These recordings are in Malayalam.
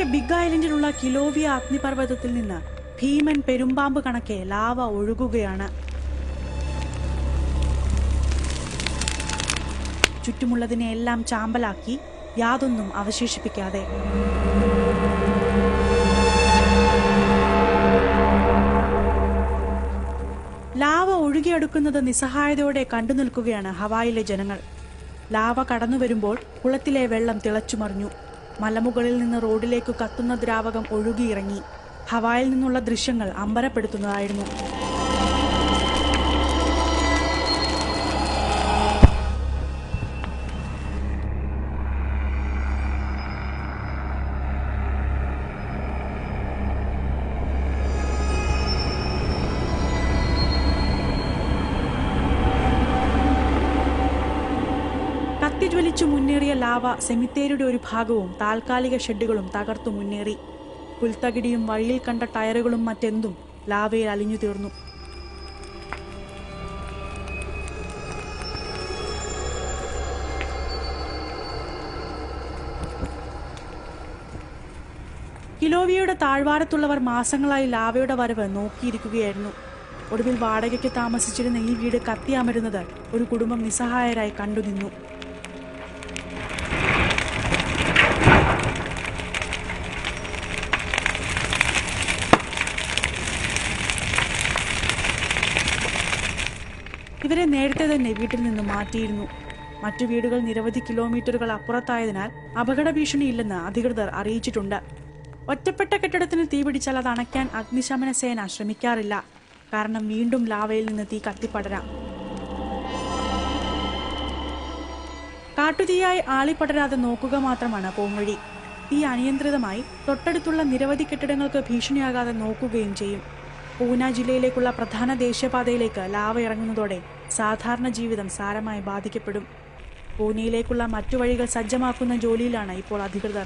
ബിഗ് ഐലൻഡിലുള്ള കിലോവിയ അഗ്നിപർവ്വതത്തിൽ നിന്ന് ഭീമൻ പെരുമ്പാമ്പ് കണക്കെ ലാവ ഒഴുകുകയാണ് ചുറ്റുമുള്ളതിനെ എല്ലാം ചാമ്പലാക്കി യാതൊന്നും അവശേഷിപ്പിക്കാതെ ലാവ ഒഴുകിയെടുക്കുന്നത് നിസ്സഹായതയോടെ കണ്ടു നിൽക്കുകയാണ് ഹവായിലെ ജനങ്ങൾ ലാവ കടന്നു വരുമ്പോൾ കുളത്തിലെ വെള്ളം തിളച്ചുമറിഞ്ഞു മലമുകളിൽ നിന്ന് റോഡിലേക്ക് കത്തുന്ന ദ്രാവകം ഒഴുകിയിറങ്ങി ഹവായിൽ നിന്നുള്ള ദൃശ്യങ്ങൾ അമ്പരപ്പെടുത്തുന്നതായിരുന്നു കത്തിജ്വലിച്ചു മുന്നേറിയ ലാവ സെമിത്തേരിയുടെ ഒരു ഭാഗവും താൽക്കാലിക ഷെഡുകളും തകർത്തു മുന്നേറി പുൽത്തകിടിയും വഴിയിൽ കണ്ട ടയറുകളും മറ്റെന്തും ലാവയിൽ അലിഞ്ഞു തീർന്നു കിലോവിയയുടെ താഴ്വാരത്തുള്ളവർ മാസങ്ങളായി ലാവയുടെ വരവ് നോക്കിയിരിക്കുകയായിരുന്നു ഒടുവിൽ വാടകയ്ക്ക് താമസിച്ചിരുന്ന ഈ വീട് കത്തിയമരുന്നത് ഒരു കുടുംബം നിസ്സഹായരായി കണ്ടുനിന്നു ഇവരെ നേരത്തെ തന്നെ വീട്ടിൽ നിന്ന് മാറ്റിയിരുന്നു മറ്റു വീടുകൾ നിരവധി കിലോമീറ്ററുകൾ അപ്പുറത്തായതിനാൽ അപകട ഭീഷണിയില്ലെന്ന് അധികൃതർ അറിയിച്ചിട്ടുണ്ട് ഒറ്റപ്പെട്ട കെട്ടിടത്തിന് തീപിടിച്ചാൽ അത് അണയ്ക്കാൻ അഗ്നിശമന സേന ശ്രമിക്കാറില്ല കാരണം വീണ്ടും ലാവയിൽ നിന്ന് തീ കത്തിപ്പടരാം കാട്ടുതീയായി ആളിപ്പടരാതെ നോക്കുക മാത്രമാണ് പോംവഴി തീ അനിയന്ത്രിതമായി തൊട്ടടുത്തുള്ള നിരവധി കെട്ടിടങ്ങൾക്ക് ഭീഷണിയാകാതെ നോക്കുകയും ചെയ്യും പൂന ജില്ലയിലേക്കുള്ള പ്രധാന ദേശീയപാതയിലേക്ക് ലാവ ഇറങ്ങുന്നതോടെ സാധാരണ ജീവിതം സാരമായി ബാധിക്കപ്പെടും പൂനെയിലേക്കുള്ള മറ്റു വഴികൾ സജ്ജമാക്കുന്ന ജോലിയിലാണ് ഇപ്പോൾ അധികൃതർ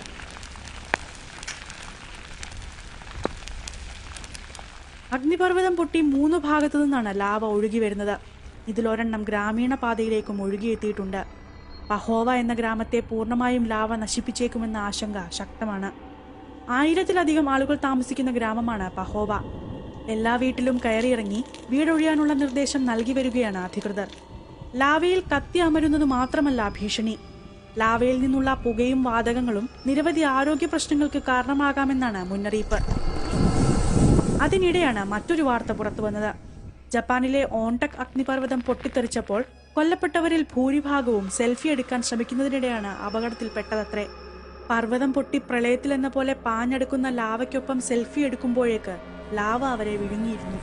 അഗ്നിപർവ്വതം പൊട്ടി മൂന്ന് ഭാഗത്തു നിന്നാണ് ലാവ ഒഴുകി വരുന്നത് ഇതിലൊരെണ്ണം ഗ്രാമീണ പാതയിലേക്കും ഒഴുകിയെത്തിയിട്ടുണ്ട് പഹോവ എന്ന ഗ്രാമത്തെ പൂർണ്ണമായും ലാവ നശിപ്പിച്ചേക്കുമെന്ന ആശങ്ക ശക്തമാണ് ആയിരത്തിലധികം ആളുകൾ താമസിക്കുന്ന ഗ്രാമമാണ് പഹോവ എല്ലാ വീട്ടിലും കയറിയിറങ്ങി വീടൊഴിയാനുള്ള നിർദ്ദേശം നൽകി വരികയാണ് അധികൃതർ ലാവയിൽ കത്തി അമരുന്നത് മാത്രമല്ല ഭീഷണി ലാവയിൽ നിന്നുള്ള പുകയും വാതകങ്ങളും നിരവധി ആരോഗ്യ പ്രശ്നങ്ങൾക്ക് കാരണമാകാമെന്നാണ് മുന്നറിയിപ്പ് അതിനിടെയാണ് മറ്റൊരു വാർത്ത പുറത്തു വന്നത് ജപ്പാനിലെ ഓൺടക് അഗ്നിപർവ്വതം പൊട്ടിത്തെറിച്ചപ്പോൾ കൊല്ലപ്പെട്ടവരിൽ ഭൂരിഭാഗവും സെൽഫി എടുക്കാൻ ശ്രമിക്കുന്നതിനിടെയാണ് അപകടത്തിൽപ്പെട്ടതത്രേ പർവ്വതം പൊട്ടി പ്രളയത്തിലെന്ന പോലെ പാഞ്ഞെടുക്കുന്ന ലാവയ്ക്കൊപ്പം സെൽഫി എടുക്കുമ്പോഴേക്ക് ലാവ അവരെ വിഴുങ്ങിയിരുന്നു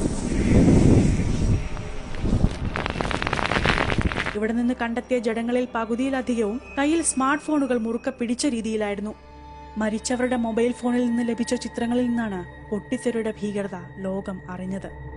ഇവിടെ നിന്ന് കണ്ടെത്തിയ ജഡങ്ങളിൽ പകുതിയിലധികവും കയ്യിൽ സ്മാർട്ട് ഫോണുകൾ മുറുക്ക പിടിച്ച രീതിയിലായിരുന്നു മരിച്ചവരുടെ മൊബൈൽ ഫോണിൽ നിന്ന് ലഭിച്ച ചിത്രങ്ങളിൽ നിന്നാണ് പൊട്ടിത്തെറിയുടെ ഭീകരത ലോകം അറിഞ്ഞത്